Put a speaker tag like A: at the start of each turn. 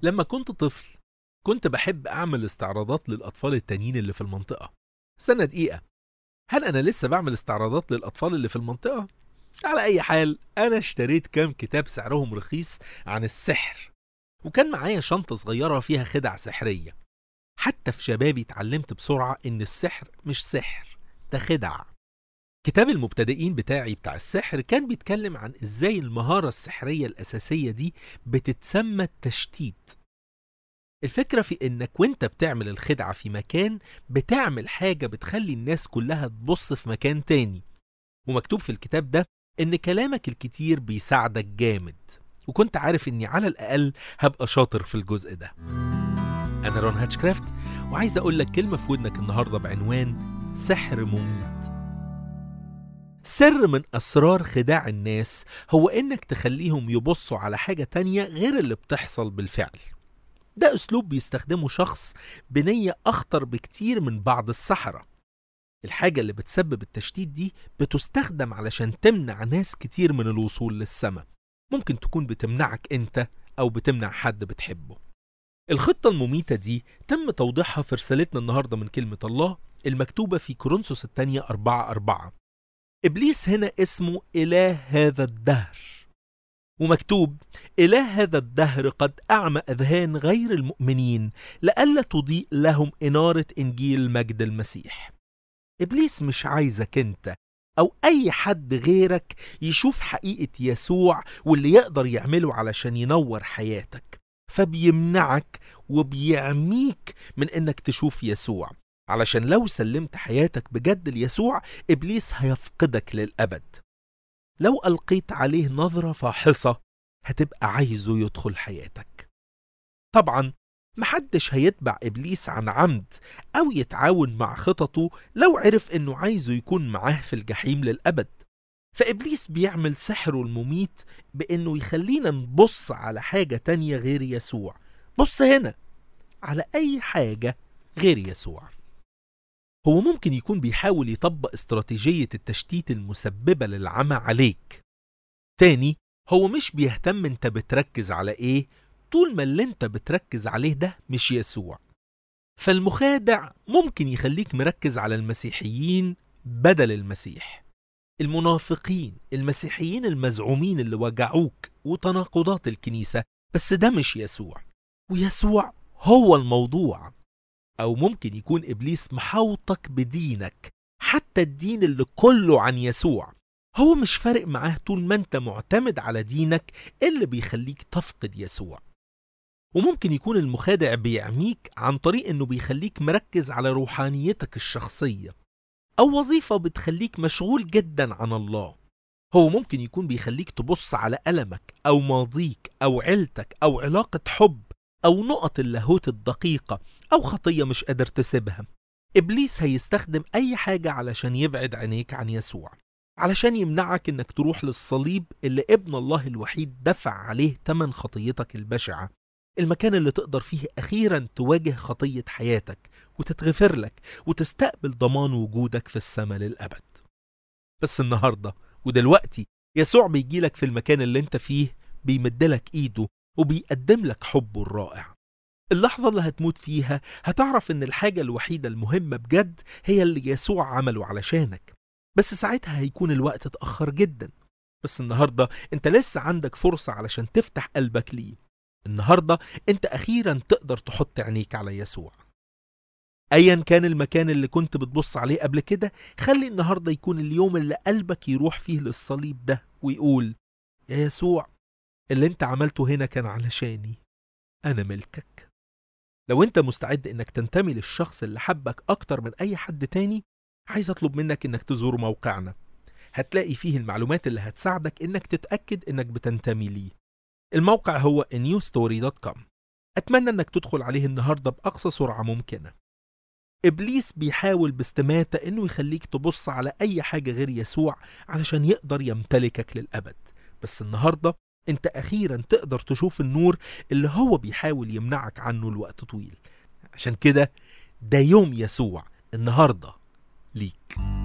A: لما كنت طفل كنت بحب أعمل استعراضات للأطفال التانيين اللي في المنطقة استنى دقيقة هل أنا لسه بعمل استعراضات للأطفال اللي في المنطقة؟ على أي حال أنا اشتريت كام كتاب سعرهم رخيص عن السحر وكان معايا شنطة صغيرة فيها خدع سحرية حتى في شبابي اتعلمت بسرعة إن السحر مش سحر ده خدع كتاب المبتدئين بتاعي بتاع السحر كان بيتكلم عن إزاي المهارة السحرية الأساسية دي بتتسمى التشتيت الفكرة في إنك وإنت بتعمل الخدعة في مكان بتعمل حاجة بتخلي الناس كلها تبص في مكان تاني ومكتوب في الكتاب ده إن كلامك الكتير بيساعدك جامد وكنت عارف إني على الأقل هبقى شاطر في الجزء ده أنا رون هاتشكرافت وعايز أقول لك كلمة في ودنك النهاردة بعنوان سحر مميت سر من أسرار خداع الناس هو إنك تخليهم يبصوا على حاجة تانية غير اللي بتحصل بالفعل ده أسلوب بيستخدمه شخص بنية أخطر بكتير من بعض السحرة الحاجة اللي بتسبب التشتيت دي بتستخدم علشان تمنع ناس كتير من الوصول للسماء ممكن تكون بتمنعك أنت أو بتمنع حد بتحبه الخطة المميتة دي تم توضيحها في رسالتنا النهاردة من كلمة الله المكتوبة في كورنثوس الثانية أربعة أربعة إبليس هنا اسمه إله هذا الدهر ومكتوب إله هذا الدهر قد أعمى أذهان غير المؤمنين لئلا تضيء لهم إنارة إنجيل مجد المسيح إبليس مش عايزك أنت أو أي حد غيرك يشوف حقيقة يسوع واللي يقدر يعمله علشان ينور حياتك فبيمنعك وبيعميك من إنك تشوف يسوع علشان لو سلمت حياتك بجد ليسوع إبليس هيفقدك للأبد لو ألقيت عليه نظرة فاحصة هتبقى عايزه يدخل حياتك طبعا محدش هيتبع إبليس عن عمد أو يتعاون مع خططه لو عرف إنه عايزه يكون معاه في الجحيم للأبد فإبليس بيعمل سحره المميت بإنه يخلينا نبص على حاجة تانية غير يسوع بص هنا على أي حاجة غير يسوع هو ممكن يكون بيحاول يطبق استراتيجية التشتيت المسببة للعمى عليك تاني هو مش بيهتم انت بتركز على ايه طول ما اللي انت بتركز عليه ده مش يسوع فالمخادع ممكن يخليك مركز على المسيحيين بدل المسيح المنافقين المسيحيين المزعومين اللي وجعوك وتناقضات الكنيسة بس ده مش يسوع ويسوع هو الموضوع أو ممكن يكون إبليس محاوطك بدينك حتى الدين اللي كله عن يسوع هو مش فارق معاه طول ما انت معتمد على دينك اللي بيخليك تفقد يسوع وممكن يكون المخادع بيعميك عن طريق انه بيخليك مركز على روحانيتك الشخصية او وظيفة بتخليك مشغول جدا عن الله هو ممكن يكون بيخليك تبص على ألمك أو ماضيك أو عيلتك أو علاقة حب أو نقط اللاهوت الدقيقة أو خطية مش قادر تسيبها إبليس هيستخدم أي حاجة علشان يبعد عينيك عن يسوع علشان يمنعك إنك تروح للصليب اللي ابن الله الوحيد دفع عليه تمن خطيتك البشعة المكان اللي تقدر فيه أخيرا تواجه خطية حياتك وتتغفر لك وتستقبل ضمان وجودك في السماء للأبد بس النهاردة ودلوقتي يسوع بيجيلك في المكان اللي انت فيه بيمدلك ايده وبيقدم لك حبه الرائع اللحظة اللي هتموت فيها هتعرف ان الحاجة الوحيدة المهمة بجد هي اللي يسوع عمله علشانك بس ساعتها هيكون الوقت اتأخر جدا بس النهاردة انت لسه عندك فرصة علشان تفتح قلبك ليه النهاردة انت اخيرا تقدر تحط عينيك على يسوع ايا كان المكان اللي كنت بتبص عليه قبل كده خلي النهاردة يكون اليوم اللي قلبك يروح فيه للصليب ده ويقول يا يسوع اللي انت عملته هنا كان علشاني انا ملكك لو انت مستعد انك تنتمي للشخص اللي حبك اكتر من اي حد تاني عايز اطلب منك انك تزور موقعنا هتلاقي فيه المعلومات اللي هتساعدك انك تتأكد انك بتنتمي ليه الموقع هو newstory.com اتمنى انك تدخل عليه النهارده باقصى سرعه ممكنه ابليس بيحاول باستماتة انه يخليك تبص على اي حاجه غير يسوع علشان يقدر يمتلكك للابد بس النهارده انت اخيرا تقدر تشوف النور اللي هو بيحاول يمنعك عنه لوقت طويل عشان كده ده يوم يسوع النهارده ليك